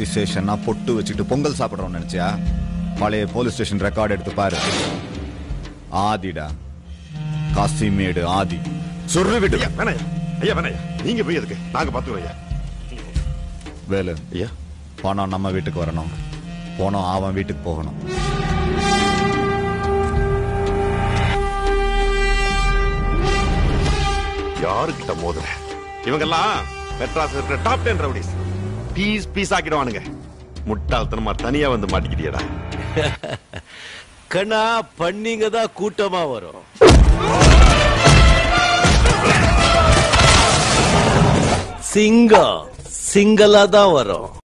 ஆதிசேஷன்னா பொட்டு வச்சுட்டு பொங்கல் சாப்பிடுறோம்னு நினைச்சியா பழைய போலீஸ் ஸ்டேஷன் ரெக்கார்ட் எடுத்து பாரு ஆதிடா காசிமேடு ஆதி சொல்லு விடு ஐயா வேணாம் ஐயா வேணாம் ஐயா நீங்க போய் எதுக்கு நாங்க பாத்துக்கிறோம் ஐயா வேலு ஐயா பணம் நம்ம வீட்டுக்கு வரணும் பணம் அவன் வீட்டுக்கு போகணும் யாருக்கிட்ட மோதுற இவங்கெல்லாம் மெட்ராஸ் இருக்கிற top ten rowdies piece piece ஆக்கிடுவானுங்க முட்டாள்தனமா தனியா வந்து மாட்டிக்கிட்டியடா கண்ணா பண்ணிங்க தான் கூட்டமா வரும் சிங்கம் சிங்கலா தான் வரும்